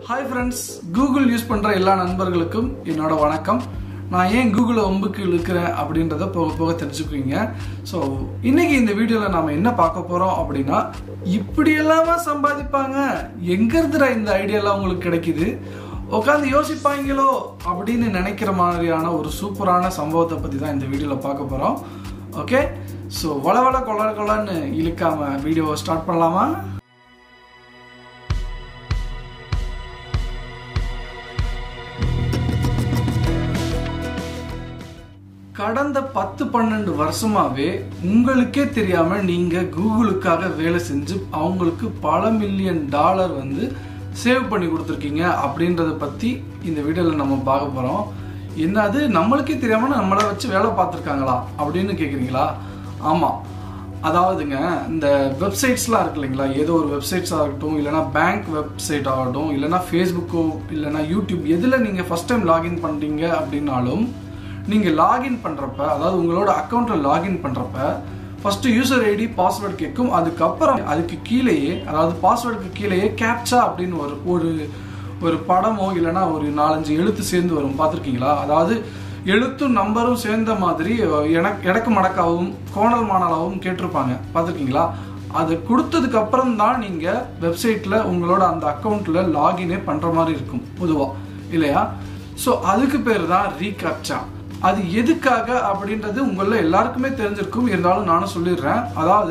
hi friends Google use பண்ணுற எல்லா நண்பர்களுக்கும் என்னோட வணக்கம் நான் ஏன் கூகுளை ஒம்புக்கு இழுக்கிறேன் அப்படின்றத போக போக தெரிஞ்சுக்குவீங்க ஸோ இன்னைக்கு இந்த வீடியோவில் நாம் என்ன பார்க்க போகிறோம் அப்படின்னா இப்படியெல்லாமா சம்பாதிப்பாங்க எங்கேருந்துடா இந்த ஐடியாலாம் உங்களுக்கு கிடைக்குது உட்காந்து யோசிப்பாங்களோ அப்படின்னு நினைக்கிற மாதிரியான ஒரு சூப்பரான சம்பவத்தை பற்றி தான் இந்த வீடியோவில் பார்க்க போகிறோம் ஓகே ஸோ வள வள கொள்ள கொள்ளன்னு இழுக்காம வீடியோவை ஸ்டார்ட் பண்ணலாமா கடந்த பத்து பன்னெண்டு வருஷமாவே உங்களுக்கே தெரியாம நீங்க கூகுளுக்காக வேலை செஞ்சு அவங்களுக்கு பல மில்லியன் டாலர் வந்து சேவ் பண்ணி கொடுத்துருக்கீங்க அப்படின்றத பத்தி இந்த வீடியோல நம்ம பார்க்க போறோம் என்னது நம்மளுக்கே தெரியாம நம்மளை வச்சு வேலை பார்த்துருக்காங்களா அப்படின்னு கேக்குறீங்களா ஆமா அதாவதுங்க இந்த வெப்சைட்ஸ்லாம் இருக்கு இல்லைங்களா ஏதோ ஒரு வெப்சைட்ஸாக இருக்கட்டும் இல்லைனா பேங்க் வெப்சைட் ஆகட்டும் இல்லைனா ஃபேஸ்புக்கோ இல்லைனா யூடியூப் எதில் நீங்கள் ஃபஸ்ட் டைம் லாகின் பண்ணுறீங்க அப்படின்னாலும் நீங்கள் லாகின் பண்ணுறப்ப அதாவது உங்களோட அக்கௌண்ட்டில் லாகின் பண்ணுறப்ப ஃபஸ்ட்டு யூசர் ஐடி பாஸ்வேர்டு கேட்கும் அதுக்கப்புறம் அதுக்கு கீழேயே அதாவது பாஸ்வேர்டுக்கு கீழேயே கேப்சா அப்படின்னு ஒரு ஒரு ஒரு படமோ இல்லைனா ஒரு நாலஞ்சு எழுத்து சேர்ந்து வரும் பார்த்துருக்கீங்களா அதாவது எழுத்தும் நம்பரும் சேர்ந்த மாதிரி எனக்கு இடக்கு மடக்காவும் கோணல் மாணலாவும் கேட்டிருப்பாங்க பார்த்துருக்கீங்களா அது கொடுத்ததுக்கு அப்புறம் தான் நீங்கள் வெப்சைட்டில் உங்களோட அந்த அக்கௌண்ட்டில் லாகினே பண்ணுற மாதிரி இருக்கும் பொதுவாக இல்லையா ஸோ அதுக்கு பேர் தான் ரீகேப்சா அது எதுக்காக அப்படின்றது உங்களில் எல்லாருக்குமே தெரிஞ்சிருக்கும் இருந்தாலும் நானும் சொல்லிடுறேன் அதாவது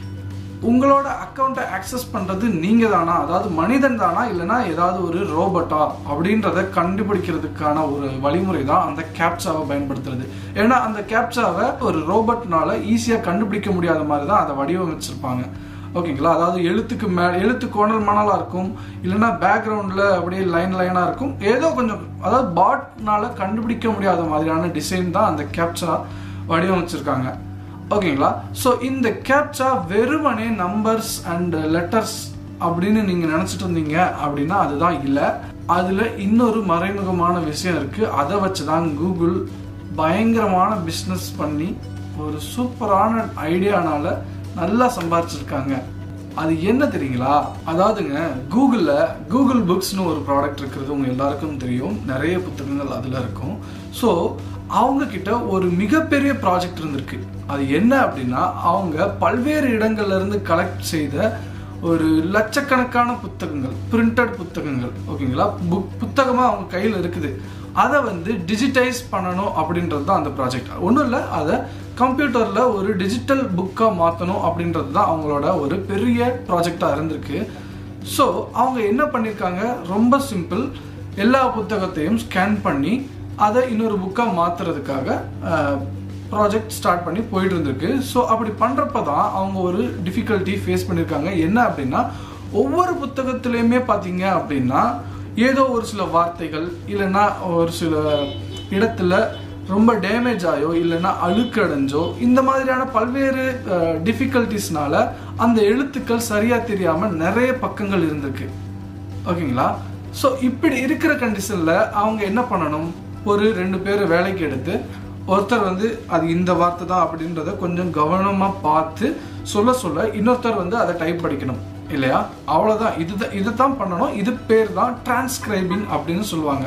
உங்களோட அக்கௌண்ட்டை ஆக்சஸ் பண்ணுறது நீங்கள் தானா அதாவது மனிதன் தானா இல்லைனா ஏதாவது ஒரு ரோபோட்டா அப்படின்றத கண்டுபிடிக்கிறதுக்கான ஒரு வழிமுறை தான் அந்த கேப்சாவை பயன்படுத்துறது ஏன்னா அந்த கேப்சாவை ஒரு ரோபோட்னால ஈஸியாக கண்டுபிடிக்க முடியாத மாதிரி தான் அதை வடிவமைச்சிருப்பாங்க ஓகேங்களா அதாவது எழுத்துக்கு மே எழுத்து கோணல் மணலாக இருக்கும் இல்லைன்னா பேக்ரவுண்டில் அப்படியே லைன் லைனாக இருக்கும் ஏதோ கொஞ்சம் அதாவது பாட்னால கண்டுபிடிக்க முடியாத மாதிரியான டிசைன் தான் அந்த கேப்சா வடிவமைச்சிருக்காங்க ஓகேங்களா ஸோ இந்த கேப்சா வெறுமனே நம்பர்ஸ் அண்ட் லெட்டர்ஸ் அப்படின்னு நீங்கள் நினச்சிட்டு இருந்தீங்க அப்படின்னா அதுதான் இல்லை அதில் இன்னொரு மறைமுகமான விஷயம் இருக்குது அதை வச்சு தான் கூகுள் பயங்கரமான பிஸ்னஸ் பண்ணி ஒரு சூப்பரான ஐடியானால நல்லா சம்பாரிச்சிருக்காங்க அது என்ன தெரியுங்களா அதாவதுங்க கூகுளில் கூகுள் புக்ஸ்னு ஒரு ப்ராடக்ட் இருக்கிறது உங்க எல்லாருக்கும் தெரியும் நிறைய புத்தகங்கள் அதில் இருக்கும் ஸோ அவங்க கிட்ட ஒரு மிகப்பெரிய ப்ராஜெக்ட் இருந்திருக்கு அது என்ன அப்படின்னா அவங்க பல்வேறு இடங்கள்ல இருந்து கலெக்ட் செய்த ஒரு லட்சக்கணக்கான புத்தகங்கள் பிரிண்டட் புத்தகங்கள் ஓகேங்களா புக் புத்தகமாக அவங்க கையில் இருக்குது அதை வந்து டிஜிட்டைஸ் பண்ணணும் அப்படின்றது தான் அந்த ப்ராஜெக்ட் ஒன்றும் இல்லை அதை கம்ப்யூட்டரில் ஒரு டிஜிட்டல் புக்காக மாற்றணும் அப்படின்றது தான் அவங்களோட ஒரு பெரிய ப்ராஜெக்டாக இருந்திருக்கு ஸோ அவங்க என்ன பண்ணியிருக்காங்க ரொம்ப சிம்பிள் எல்லா புத்தகத்தையும் ஸ்கேன் பண்ணி அதை இன்னொரு புக்காக மாற்றுறதுக்காக ப்ராஜெக்ட் ஸ்டார்ட் பண்ணி போயிட்டு இருந்திருக்கு ஸோ அப்படி பண்ணுறப்ப தான் அவங்க ஒரு டிஃபிகல்ட்டி ஃபேஸ் பண்ணியிருக்காங்க என்ன அப்படின்னா ஒவ்வொரு புத்தகத்துலேயுமே பார்த்தீங்க அப்படின்னா ஏதோ ஒரு சில வார்த்தைகள் இல்லைன்னா ஒரு சில இடத்துல ரொம்ப டேமேஜ் ஆயோ இல்லைன்னா அழுக்கடைஞ்சோ இந்த மாதிரியான பல்வேறு டிஃபிகல்ட்டிஸ்னால அந்த எழுத்துக்கள் சரியாக தெரியாமல் நிறைய பக்கங்கள் இருந்திருக்கு ஓகேங்களா ஸோ இப்படி இருக்கிற கண்டிஷனில் அவங்க என்ன பண்ணணும் ஒரு ரெண்டு பேர் வேலைக்கு எடுத்து ஒருத்தர் வந்து அது இந்த வார்த்தை தான் அப்படின்றத கொஞ்சம் கவனமாக பார்த்து சொல்ல சொல்ல இன்னொருத்தர் வந்து அதை டைப் படிக்கணும் இல்லையா அவ்வளோதான் இதுதான் இதை தான் பண்ணணும் இது பேர் தான் டிரான்ஸ்கிரைபிங் அப்படின்னு சொல்லுவாங்க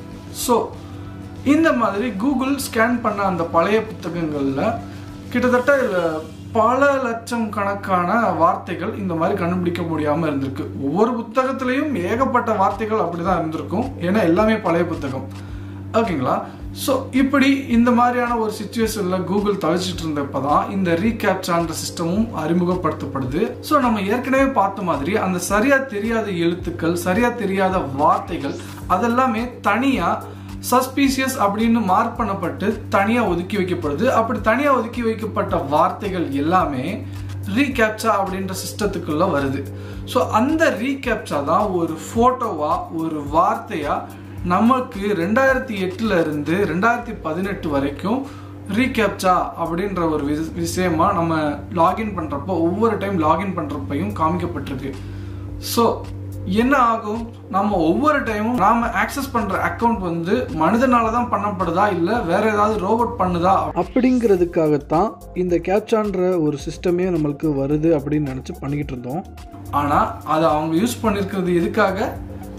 ஸோ இந்த மாதிரி கூகுள் ஸ்கேன் பண்ண அந்த பழைய புத்தகங்களில் கிட்டத்தட்ட பல லட்சம் கணக்கான வார்த்தைகள் இந்த மாதிரி கண்டுபிடிக்க முடியாமல் இருந்திருக்கு ஒவ்வொரு புத்தகத்திலையும் ஏகப்பட்ட வார்த்தைகள் அப்படி தான் இருந்திருக்கும் ஏன்னா எல்லாமே பழைய புத்தகம் ஓகேங்களா ஸோ இப்படி இந்த மாதிரியான ஒரு சுச்சுவேஷனில் கூகுள் தவிச்சிட்டு இருந்தப்போ தான் இந்த ரீகேப்சான்ற சிஸ்டமும் அறிமுகப்படுத்தப்படுது ஸோ நம்ம ஏற்கனவே பார்த்த மாதிரி அந்த சரியாக தெரியாத எழுத்துக்கள் சரியாக தெரியாத வார்த்தைகள் அதெல்லாமே தனியாக சஸ்பீசியஸ் அப்படின்னு மார்க் பண்ணப்பட்டு தனியாக ஒதுக்கி வைக்கப்படுது அப்படி தனியாக ஒதுக்கி வைக்கப்பட்ட வார்த்தைகள் எல்லாமே ரீகேப்சா அப்படின்ற சிஸ்டத்துக்குள்ள வருது ஸோ அந்த ரீகேப்சா தான் ஒரு ஃபோட்டோவா ஒரு வார்த்தையா நமக்கு ரெண்டாயிரத்தி எட்டுல இருந்து ரெண்டாயிரத்தி பதினெட்டு வரைக்கும் ரீகேப்சா அப்படின்ற ஒரு விஷயமா நம்ம லாகின் பண்றப்போ ஒவ்வொரு டைம் லாகின் பண்றப்பையும் காமிக்கப்பட்டிருக்கு ஸோ என்ன ஆகும் நம்ம ஒவ்வொரு டைமும் நாம ஆக்சஸ் பண்ற அக்கௌண்ட் வந்து மனிதனால தான் பண்ணப்படுதா இல்ல வேற ஏதாவது ரோபோட் பண்ணுதா அப்படிங்கிறதுக்காகத்தான் இந்த கேப்சான்ற ஒரு சிஸ்டமே நம்மளுக்கு வருது அப்படின்னு நினச்சி பண்ணிக்கிட்டு இருந்தோம் ஆனா அதை அவங்க யூஸ் பண்ணிருக்கிறது எதுக்காக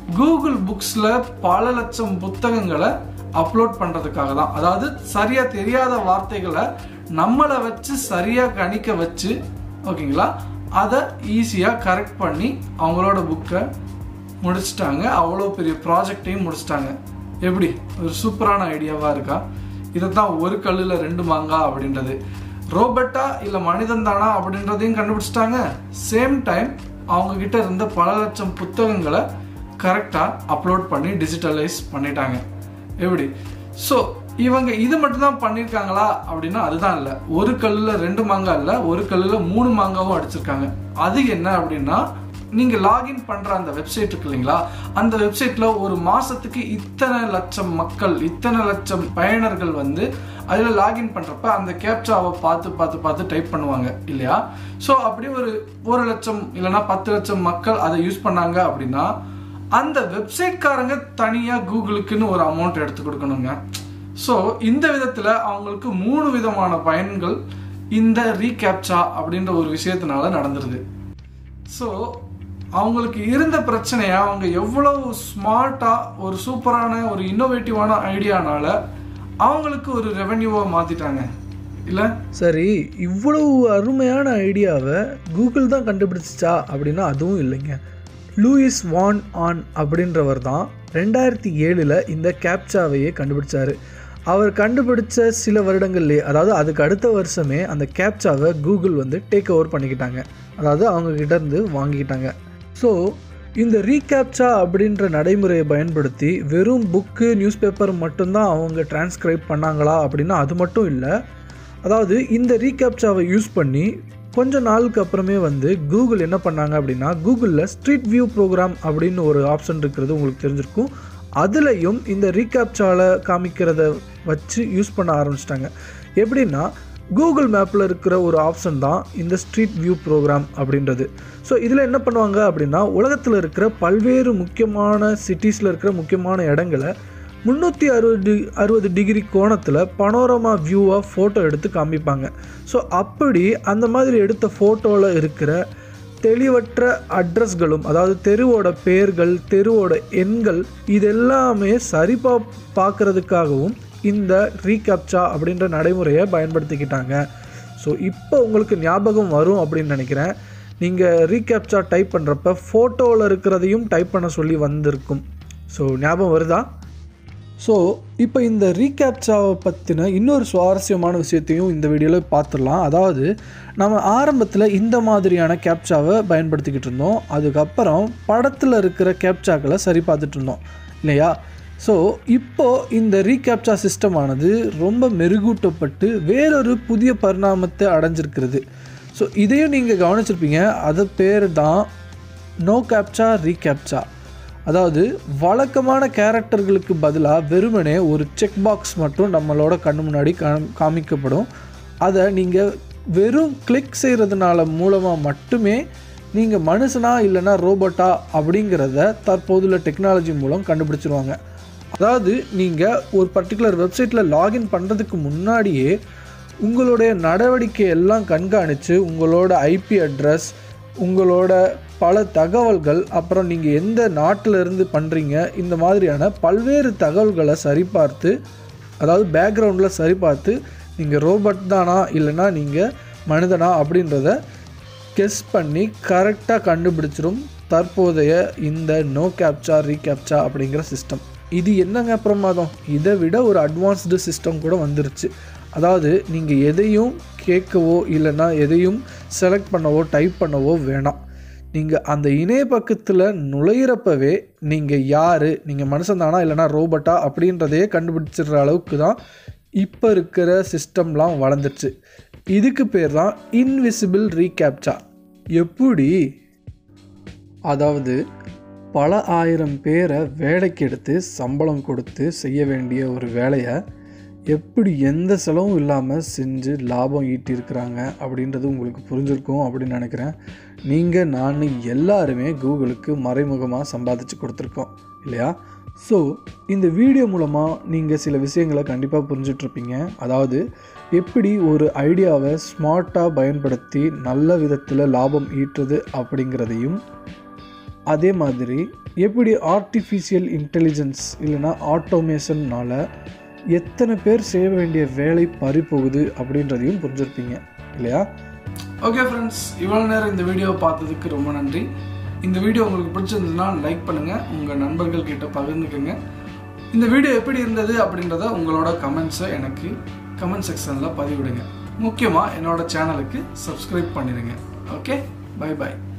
கூகுள் புக்ஸில் பல லட்சம் புத்தகங்களை அப்லோட் பண்ணுறதுக்காக தான் அதாவது சரியாக தெரியாத வார்த்தைகளை நம்மளை வச்சு சரியாக கணிக்க வச்சு ஓகேங்களா அதை ஈஸியாக கரெக்ட் பண்ணி அவங்களோட புக்கை முடிச்சிட்டாங்க அவ்வளோ பெரிய ப்ராஜெக்டையும் முடிச்சிட்டாங்க எப்படி ஒரு சூப்பரான ஐடியாவாக இருக்கா இதை தான் ஒரு கல்லில் ரெண்டு மாங்கா அப்படின்றது ரோபோட்டா இல்லை மனிதன் தானா அப்படின்றதையும் கண்டுபிடிச்சிட்டாங்க சேம் டைம் அவங்க கிட்ட இருந்த பல லட்சம் புத்தகங்களை கரெக்டாக அப்லோட் பண்ணி டிஜிட்டலைஸ் பண்ணிட்டாங்க எப்படி ஸோ இவங்க இது மட்டும் தான் பண்ணியிருக்காங்களா அப்படின்னா அதுதான் இல்லை ஒரு கல்லில் ரெண்டு மாங்காய் இல்லை ஒரு கல்லில் மூணு மாங்காவும் அடிச்சிருக்காங்க அது என்ன அப்படின்னா நீங்கள் லாகின் பண்ணுற அந்த வெப்சைட் இருக்கு இல்லைங்களா அந்த வெப்சைட்டில் ஒரு மாதத்துக்கு இத்தனை லட்சம் மக்கள் இத்தனை லட்சம் பயனர்கள் வந்து அதில் லாகின் பண்ணுறப்ப அந்த கேப்சாவை பார்த்து பார்த்து பார்த்து டைப் பண்ணுவாங்க இல்லையா ஸோ அப்படி ஒரு ஒரு லட்சம் இல்லைன்னா பத்து லட்சம் மக்கள் அதை யூஸ் பண்ணாங்க அப்படின்னா அந்த வெப்சைட்காரங்க தனியாக கூகுளுக்குன்னு ஒரு அமௌண்ட் எடுத்து கொடுக்கணுங்க ஸோ இந்த விதத்தில் அவங்களுக்கு மூணு விதமான பயன்கள் இந்த ரீகேப்சா அப்படின்ற ஒரு விஷயத்தினால நடந்துருது ஸோ அவங்களுக்கு இருந்த பிரச்சனையை அவங்க எவ்வளவு ஸ்மார்ட்டாக ஒரு சூப்பரான ஒரு இன்னோவேட்டிவான ஐடியானால அவங்களுக்கு ஒரு ரெவென்யூவை மாற்றிட்டாங்க இல்லை சரி இவ்வளவு அருமையான ஐடியாவை கூகுள் தான் கண்டுபிடிச்சிச்சா அப்படின்னா அதுவும் இல்லைங்க லூயிஸ் வான் ஆன் அப்படின்றவர் தான் ரெண்டாயிரத்தி ஏழில் இந்த கேப்சாவையே கண்டுபிடிச்சாரு அவர் கண்டுபிடிச்ச சில வருடங்கள்லேயே அதாவது அதுக்கு அடுத்த வருஷமே அந்த கேப்சாவை கூகுள் வந்து டேக் ஓவர் பண்ணிக்கிட்டாங்க அதாவது அவங்க கிட்ட இருந்து வாங்கிக்கிட்டாங்க ஸோ இந்த ரீகேப்சா அப்படின்ற நடைமுறையை பயன்படுத்தி வெறும் புக்கு நியூஸ் பேப்பர் மட்டும்தான் அவங்க டிரான்ஸ்கிரைப் பண்ணாங்களா அப்படின்னா அது மட்டும் இல்லை அதாவது இந்த ரீகேப்சாவை யூஸ் பண்ணி கொஞ்ச நாளுக்கு அப்புறமே வந்து கூகுள் என்ன பண்ணாங்க அப்படின்னா கூகுளில் ஸ்ட்ரீட் வியூ ப்ரோக்ராம் அப்படின்னு ஒரு ஆப்ஷன் இருக்கிறது உங்களுக்கு தெரிஞ்சிருக்கும் அதுலேயும் இந்த ரீகேப்சாவில் காமிக்கிறத வச்சு யூஸ் பண்ண ஆரம்பிச்சிட்டாங்க எப்படின்னா கூகுள் மேப்பில் இருக்கிற ஒரு ஆப்ஷன் தான் இந்த ஸ்ட்ரீட் வியூ ப்ரோக்ராம் அப்படின்றது ஸோ இதில் என்ன பண்ணுவாங்க அப்படின்னா உலகத்தில் இருக்கிற பல்வேறு முக்கியமான சிட்டிஸில் இருக்கிற முக்கியமான இடங்களை முந்நூற்றி அறுபது அறுபது டிகிரி கோணத்தில் பனோரமா வியூவாக ஃபோட்டோ எடுத்து காமிப்பாங்க ஸோ அப்படி அந்த மாதிரி எடுத்த ஃபோட்டோவில் இருக்கிற தெளிவற்ற அட்ரஸ்களும் அதாவது தெருவோட பெயர்கள் தெருவோட எண்கள் இதெல்லாமே சரி பா பார்க்கறதுக்காகவும் இந்த ரீகேப்சா அப்படின்ற நடைமுறையை பயன்படுத்திக்கிட்டாங்க ஸோ இப்போ உங்களுக்கு ஞாபகம் வரும் அப்படின்னு நினைக்கிறேன் நீங்கள் ரீகேப்சா டைப் பண்ணுறப்ப ஃபோட்டோவில் இருக்கிறதையும் டைப் பண்ண சொல்லி வந்திருக்கும் ஸோ ஞாபகம் வருதா ஸோ இப்போ இந்த ரீகேப்சாவை பற்றின இன்னொரு சுவாரஸ்யமான விஷயத்தையும் இந்த வீடியோவில் பார்த்துடலாம் அதாவது நம்ம ஆரம்பத்தில் இந்த மாதிரியான கேப்சாவை பயன்படுத்திக்கிட்டு இருந்தோம் அதுக்கப்புறம் படத்தில் இருக்கிற கேப்சாக்களை சரி பார்த்துட்டு இருந்தோம் இல்லையா ஸோ இப்போது இந்த ரீகேப்சா சிஸ்டமானது ரொம்ப மெருகூட்டப்பட்டு வேறொரு புதிய பரிணாமத்தை அடைஞ்சிருக்கிறது ஸோ இதையும் நீங்கள் கவனிச்சிருப்பீங்க அது பேர் தான் நோ கேப்சா ரீகேப்சா அதாவது வழக்கமான கேரக்டர்களுக்கு பதிலாக வெறுமனே ஒரு செக் பாக்ஸ் மட்டும் நம்மளோட கண்ணு முன்னாடி காம்- காமிக்கப்படும் அதை நீங்கள் வெறும் கிளிக் செய்கிறதுனால மூலமாக மட்டுமே நீங்கள் மனுஷனா இல்லைன்னா ரோபோட்டா அப்படிங்கிறத தற்போதுள்ள டெக்னாலஜி மூலம் கண்டுபிடிச்சிருவாங்க அதாவது நீங்கள் ஒரு பர்டிகுலர் வெப்சைட்டில் லாகின் பண்ணுறதுக்கு முன்னாடியே உங்களுடைய நடவடிக்கை எல்லாம் கண்காணித்து உங்களோட ஐபி அட்ரஸ் உங்களோட பல தகவல்கள் அப்புறம் நீங்கள் எந்த நாட்டில் இருந்து பண்ணுறீங்க இந்த மாதிரியான பல்வேறு தகவல்களை சரிபார்த்து அதாவது பேக்ரவுண்டில் சரிபார்த்து நீங்கள் ரோபோட் தானா இல்லைன்னா நீங்கள் மனிதனா அப்படின்றத கெஸ் பண்ணி கரெக்டாக கண்டுபிடிச்சிரும் தற்போதைய இந்த நோ கேப்சா ரீகேப்சா அப்படிங்கிற சிஸ்டம் இது என்னங்க பிரமாதம் இதை விட ஒரு அட்வான்ஸ்டு சிஸ்டம் கூட வந்துருச்சு அதாவது நீங்கள் எதையும் கேட்கவோ இல்லைன்னா எதையும் செலக்ட் பண்ணவோ டைப் பண்ணவோ வேணாம் நீங்கள் அந்த இணைய பக்கத்தில் நுழையிறப்பவே நீங்கள் யார் நீங்கள் மனுஷன் தானா இல்லைனா ரோபோட்டா அப்படின்றதையே கண்டுபிடிச்சிடுற அளவுக்கு தான் இப்போ இருக்கிற சிஸ்டம்லாம் வளர்ந்துருச்சு இதுக்கு பேர் தான் இன்விசிபிள் ரீகேப்சா எப்படி அதாவது பல ஆயிரம் பேரை வேலைக்கு எடுத்து சம்பளம் கொடுத்து செய்ய வேண்டிய ஒரு வேலையை எப்படி எந்த செலவும் இல்லாமல் செஞ்சு லாபம் ஈட்டியிருக்கிறாங்க அப்படின்றது உங்களுக்கு புரிஞ்சிருக்கும் அப்படின்னு நினைக்கிறேன் நீங்கள் நான் எல்லாருமே கூகுளுக்கு மறைமுகமாக சம்பாதிச்சு கொடுத்துருக்கோம் இல்லையா ஸோ இந்த வீடியோ மூலமாக நீங்கள் சில விஷயங்களை கண்டிப்பாக புரிஞ்சிட்ருப்பீங்க அதாவது எப்படி ஒரு ஐடியாவை ஸ்மார்ட்டாக பயன்படுத்தி நல்ல விதத்தில் லாபம் ஈட்டுறது அப்படிங்கிறதையும் அதே மாதிரி எப்படி ஆர்டிஃபிஷியல் இன்டெலிஜென்ஸ் இல்லைன்னா ஆட்டோமேஷன்னால் எத்தனை பேர் செய்ய வேண்டிய வேலை பறி போகுது அப்படின்றதையும் புரிஞ்சிருப்பீங்க இல்லையா ஓகே ஃப்ரெண்ட்ஸ் இவ்வளோ நேரம் இந்த வீடியோவை பார்த்ததுக்கு ரொம்ப நன்றி இந்த வீடியோ உங்களுக்கு பிடிச்சிருந்ததுன்னா லைக் பண்ணுங்கள் உங்கள் நண்பர்கள் கிட்ட பகிர்ந்துக்கங்க இந்த வீடியோ எப்படி இருந்தது அப்படின்றத உங்களோட கமெண்ட்ஸை எனக்கு கமெண்ட் செக்ஷனில் பதிவிடுங்க முக்கியமாக என்னோட சேனலுக்கு சப்ஸ்கிரைப் பண்ணிடுங்க ஓகே பை பை